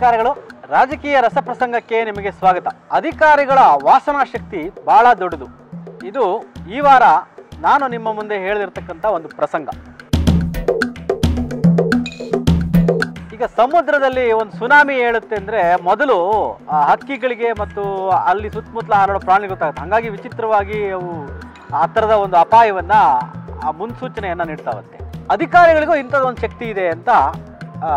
ನಮಸ್ಕಾರಗಳು ರಾಜಕೀಯ ರಸಪ್ರಸಂಗಕ್ಕೆ ನಿಮಗೆ ಸ್ವಾಗತ ಅಧಿಕಾರಿಗಳ ವಾಸನಾ ಶಕ್ತಿ ಬಹಳ ದೊಡ್ಡದು ಇದು ಈ ವಾರ ನಾನು ನಿಮ್ಮ ಮುಂದೆ ಹೇಳಿರ್ತಕ್ಕಂಥ ಒಂದು ಪ್ರಸಂಗ ಈಗ ಸಮುದ್ರದಲ್ಲಿ ಒಂದು ಸುನಾಮಿ ಹೇಳುತ್ತೆ ಅಂದ್ರೆ ಮೊದಲು ಆ ಹಕ್ಕಿಗಳಿಗೆ ಮತ್ತು ಅಲ್ಲಿ ಸುತ್ತಮುತ್ತಲ ಹರಡೋ ಪ್ರಾಣಿ ಗೊತ್ತಾಗುತ್ತೆ ಹಾಗಾಗಿ ವಿಚಿತ್ರವಾಗಿ ಅವು ಆ ಥರದ ಒಂದು ಅಪಾಯವನ್ನ ಆ ಮುನ್ಸೂಚನೆಯನ್ನ ನೀಡ್ತಾವಂತೆ ಅಧಿಕಾರಿಗಳಿಗೂ ಇಂಥದ್ದೊಂದು ಶಕ್ತಿ ಇದೆ ಅಂತ ಆ,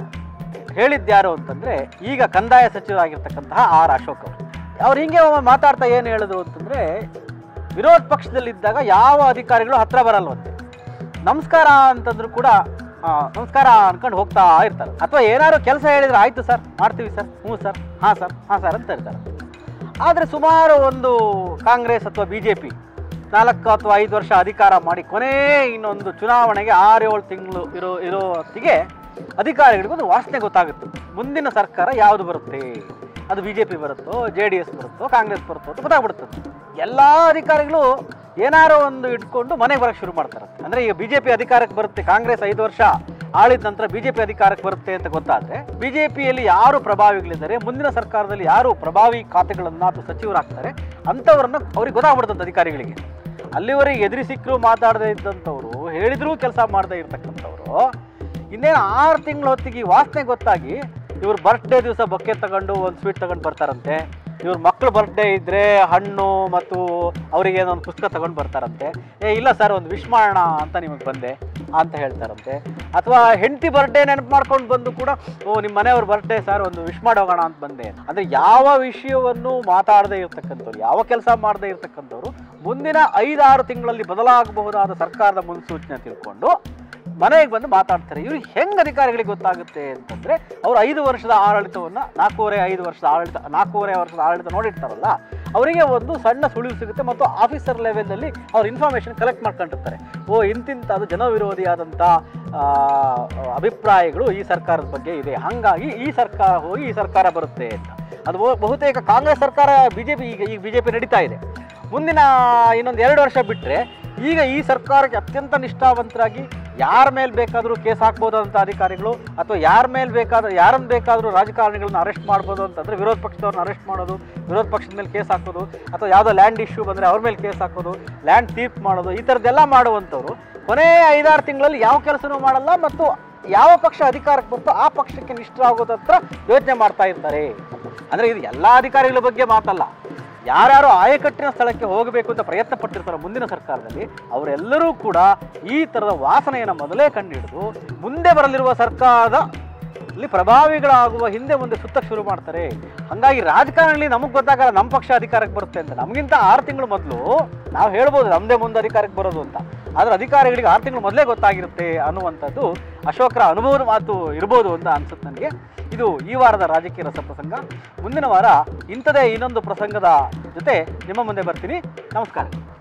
ಹೇಳಿದ್ಯಾರು ಅಂತಂದ್ರೆ ಈಗ ಕಂದಾಯ ಸಚಿವರಾಗಿರ್ತಕ್ಕಂತಹ ಆರ್ ಅಶೋಕ್ ಅವರು ಅವ್ರು ಹಿಂಗೆ ಒಮ್ಮೆ ಮಾತಾಡ್ತಾ ಏನು ಹೇಳಿದ್ರು ಅಂತಂದ್ರೆ ವಿರೋಧ ಪಕ್ಷದಲ್ಲಿದ್ದಾಗ ಯಾವ ಅಧಿಕಾರಿಗಳು ಹತ್ರ ಬರಲ್ವಂತೆ ನಮಸ್ಕಾರ ಅಂತಂದ್ರು ಕೂಡ ಆ, ನಮಸ್ಕಾರ ಅನ್ಕೊಂಡು ಹೋಗ್ತಾ ಇರ್ತಾರೆ ಅಥವಾ ಏನಾದ್ರು ಕೆಲಸ ಹೇಳಿದ್ರೆ ಆಯ್ತು ಸರ್ ಮಾಡ್ತೀವಿ ಸರ್ ಹ್ಞೂ ಸರ್ ಹಾಂ ಸರ್ ಹಾಂ ಸರ್ ಅಂತ ಇರ್ತಾರೆ ಆದರೆ ಸುಮಾರು ಒಂದು ಕಾಂಗ್ರೆಸ್ ಅಥವಾ ಬಿ ಜೆ ಪಿ ನಾಲ್ಕು ಅಥವಾ ಐದು ವರ್ಷ ಅಧಿಕಾರ ಮಾಡಿ ಕೊನೆ ಇನ್ನೊಂದು ಚುನಾವಣೆಗೆ ಆರು ಏಳು ತಿಂಗಳು ಇರೋ ಇರೋ ಹೊತ್ತಿಗೆ ಅಧಿಕಾರಿಗಳಿಗೂ ಒಂದು ವಾಸನೆ ಗೊತ್ತಾಗುತ್ತೆ ಮುಂದಿನ ಸರ್ಕಾರ ಯಾವುದು ಬರುತ್ತೆ ಅದು ಬಿ ಜೆ ಪಿ ಬರುತ್ತೋ ಜೆ ಡಿ ಎಸ್ ಬರುತ್ತೋ ಕಾಂಗ್ರೆಸ್ ಬರುತ್ತೋ ಅಂತ ಗೊತ್ತಾಗ್ಬಿಡುತ್ತೆ ಎಲ್ಲ ಅಧಿಕಾರಿಗಳು ಏನಾರೋ ಒಂದು ಇಟ್ಕೊಂಡು ಮನೆಗೆ ಬರೋಕ್ಕೆ ಶುರು ಮಾಡ್ತಾರೆ ಅಂದರೆ ಈಗ ಬಿ ಜೆ ಪಿ ಅಧಿಕಾರಕ್ಕೆ ಬರುತ್ತೆ ಕಾಂಗ್ರೆಸ್ ಐದು ವರ್ಷ ಆಳಿದ ನಂತರ ಬಿಜೆಪಿ ಅಧಿಕಾರಕ್ಕೆ ಬರುತ್ತೆ ಅಂತ ಗೊತ್ತಾದ್ರೆ ಬಿಜೆಪಿಯಲ್ಲಿ ಯಾರು ಪ್ರಭಾವಿಗಳಿದ್ದಾರೆ ಮುಂದಿನ ಸರ್ಕಾರದಲ್ಲಿ ಯಾರು ಪ್ರಭಾವಿ ಖಾತೆಗಳನ್ನ ಅಥವಾ ಸಚಿವರಾಗ್ತಾರೆ ಅಂಥವ್ರನ್ನ ಅವ್ರಿಗೆ ಗೊತ್ತಾಗ್ಬಿಡುತ್ತಂತ ಅಧಿಕಾರಿಗಳಿಗೆ ಅಲ್ಲಿವರೆಗೆ ಎದುರಿ ಸಿಕ್ಕರು ಮಾತಾಡದೇ ಇದ್ದಂಥವ್ರು ಹೇಳಿದ್ರೂ ಕೆಲಸ ಮಾಡದೇ ಇರ್ತಕ್ಕಂಥವ್ರು ಇನ್ನೇನು ಆರು ತಿಂಗಳ ಹೊತ್ತಿಗೆ ಈ ವಾಸನೆ ಗೊತ್ತಾಗಿ ಇವ್ರ ಬರ್ತ್ಡೇ ದಿವಸ ಬೊಕ್ಕೆ ತಗೊಂಡು ಒಂದು ಸ್ವೀಟ್ ತಗೊಂಡು ಬರ್ತಾರಂತೆ ಇವ್ರ ಮಕ್ಳು ಬರ್ತ್ಡೇ ಇದ್ದರೆ ಹಣ್ಣು ಮತ್ತು ಅವರಿಗೆ ಒಂದು ಪುಸ್ತಕ ತಗೊಂಡು ಬರ್ತಾರಂತೆ ಏ ಇಲ್ಲ ಸರ್ ಒಂದು ವಿಶ್ ಮಾಡೋಣ ಅಂತ ನಿಮಗೆ ಬಂದೆ ಅಂತ ಹೇಳ್ತಾರಂತೆ ಅಥವಾ ಹೆಂಡತಿ ಬರ್ಡೇ ನೆನಪು ಮಾಡ್ಕೊಂಡು ಬಂದು ಕೂಡ ಓ ನಿಮ್ಮ ಮನೆಯವ್ರ ಬರ್ಡೇ ಸರ್ ಒಂದು ವಿಶ್ ಮಾಡೋಗೋಣ ಅಂತ ಬಂದೆ ಅಂದರೆ ಯಾವ ವಿಷಯವನ್ನು ಮಾತಾಡದೇ ಇರ್ತಕ್ಕಂಥವ್ರು ಯಾವ ಕೆಲಸ ಮಾಡದೇ ಇರ್ತಕ್ಕಂಥವ್ರು ಮುಂದಿನ ಐದಾರು ತಿಂಗಳಲ್ಲಿ ಬದಲಾಗಬಹುದಾದ ಸರ್ಕಾರದ ಮುನ್ಸೂಚನೆ ತಿಳ್ಕೊಂಡು ಮನೆಗೆ ಬಂದು ಮಾತಾಡ್ತಾರೆ ಇವ್ರಿಗೆ ಹೆಂಗೆ ಅಧಿಕಾರಿಗಳಿಗೆ ಗೊತ್ತಾಗುತ್ತೆ ಅಂತಂದ್ರೆ ಅವ್ರು ಐದು ವರ್ಷದ ಆಡಳಿತವನ್ನ ನಾಲ್ಕೂವರೆ ಐದು ವರ್ಷದ ಆಡಳಿತ ನಾಲ್ಕೂವರೆ ವರ್ಷದ ಆಡಳಿತ ನೋಡಿರ್ತಾರಲ್ಲ ಅವರಿಗೆ ಒಂದು ಸಣ್ಣ ಸುಳಿವು ಸಿಗುತ್ತೆ ಮತ್ತು ಆಫೀಸರ್ ಲೆವೆಲಲ್ಲಿ ಅವ್ರು ಇನ್ಫಾರ್ಮೇಷನ್ ಕಲೆಕ್ಟ್ ಮಾಡ್ಕೊಂಡಿರ್ತಾರೆ ಓ ಇಂತಿಂಥದ್ದು ಜನವಿರೋಧಿಯಾದಂಥ ಆ, ಅಭಿಪ್ರಾಯಗಳು ಈ ಸರ್ಕಾರದ ಬಗ್ಗೆ ಇದೆ ಹಾಗಾಗಿ ಈ ಸರ್ಕಾರ ಹೋಗಿ ಈ ಸರ್ಕಾರ ಬರುತ್ತೆ ಅಂತ ಅದು ಬಹು- ಬಹುತೇಕ ಕಾಂಗ್ರೆಸ್ ಸರ್ಕಾರ ಬಿ ಜೆ ಪಿ ಈಗ ಈಗ ಬಿ ಜೆ ಪಿ ನಡೀತಾ ಇದೆ ಮುಂದಿನ ಇನ್ನೊಂದು ಎರಡು ವರ್ಷ ಬಿಟ್ಟರೆ ಈಗ ಈ ಸರ್ಕಾರಕ್ಕೆ ಅತ್ಯಂತ ನಿಷ್ಠಾವಂತರಾಗಿ ಯಾರ ಮೇಲೆ ಬೇಕಾದರೂ ಕೇಸ್ ಹಾಕ್ಬೋದಂಥ ಅಧಿಕಾರಿಗಳು ಅಥವಾ ಯಾರ ಮೇಲೆ ಬೇಕಾದ್ರೂ ಯಾರನ್ನು ಬೇಕಾದರೂ ರಾಜಕಾರಣಿಗಳನ್ನ ಅರೆಸ್ಟ್ ಮಾಡ್ಬೋದು ಅಂತಂದರೆ ವಿರೋಧ ಪಕ್ಷದವ್ರನ್ನ ಅರೆಸ್ಟ್ ಮಾಡೋದು ವಿರೋಧ ಪಕ್ಷದ ಮೇಲೆ ಕೇಸ್ ಹಾಕೋದು ಅಥವಾ ಯಾವುದೋ ಲ್ಯಾಂಡ್ ಇಶ್ಯೂ ಬಂದರೆ ಅವ್ರ ಮೇಲೆ ಕೇಸ್ ಹಾಕೋದು ಲ್ಯಾಂಡ್ ತೀರ್ಪು ಮಾಡೋದು ಈ ಥರದ್ದೆಲ್ಲ ಮಾಡುವಂಥವ್ರು ಕೊನೆ ಐದಾರು ತಿಂಗಳಲ್ಲಿ ಯಾವ ಕೆಲಸನೂ ಮಾಡಲ್ಲ ಮತ್ತು ಯಾವ ಪಕ್ಷ ಅಧಿಕಾರಕ್ಕೆ ಬರ್ತೋ ಆ ಪಕ್ಷಕ್ಕೆ ನಿಷ್ಠರಾಗೋದ ಹತ್ರ ಯೋಚನೆ ಮಾಡ್ತಾ ಇರ್ತಾರೆ ಅಂದರೆ ಇದು ಎಲ್ಲ ಅಧಿಕಾರಿಗಳ ಬಗ್ಗೆ ಮಾತಲ್ಲ ಯಾರ್ಯಾರು ಆಯಕಟ್ಟಿನ ಸ್ಥಳಕ್ಕೆ ಹೋಗಬೇಕು ಅಂತ ಪ್ರಯತ್ನ ಪಟ್ಟಿರ್ತಾರೋ ಮುಂದಿನ ಸರ್ಕಾರದಲ್ಲಿ ಅವರೆಲ್ಲರೂ ಕೂಡ ಈ ಥರದ ವಾಸನೆಯನ್ನು ಮೊದಲೇ ಕಂಡುಹಿಡಿದು ಮುಂದೆ ಬರಲಿರುವ ಸರ್ಕಾರದ ಇಲ್ಲಿ ಪ್ರಭಾವಿಗಳಾಗುವ ಹಿಂದೆ ಮುಂದೆ ಸುತ್ತಕ್ಕೆ ಶುರು ಮಾಡ್ತಾರೆ ಹಾಗಾಗಿ ರಾಜಕಾರಣದಲ್ಲಿ ನಮಗೆ ಗೊತ್ತಾಗಲ್ಲ ನಮ್ಮ ಪಕ್ಷ ಅಧಿಕಾರಕ್ಕೆ ಬರುತ್ತೆ ಅಂತ ನಮಗಿಂತ ಆರು ತಿಂಗಳು ಮೊದಲು ನಾವು ಹೇಳ್ಬೋದು ನಮ್ಮದೇ ಮುಂದೆ ಅಧಿಕಾರಕ್ಕೆ ಬರೋದು ಅಂತ ಆದರೆ ಅಧಿಕಾರಿಗಳಿಗೆ ಆರು ತಿಂಗಳು ಮೊದಲೇ ಗೊತ್ತಾಗಿರುತ್ತೆ ಅನ್ನುವಂಥದ್ದು ಅಶೋಕರ ಅನುಭವದ ಮಾತು ಇರ್ಬೋದು ಅಂತ ಅನ್ಸುತ್ತೆ ನನಗೆ ಇದು ಈ ವಾರದ ರಾಜಕೀಯ ರಸಪ್ರಸಂಗ ಮುಂದಿನ ವಾರ ಇಂಥದೇ ಇನ್ನೊಂದು ಪ್ರಸಂಗದ ಜೊತೆ ನಿಮ್ಮ ಮುಂದೆ ಬರ್ತೀನಿ ನಮಸ್ಕಾರ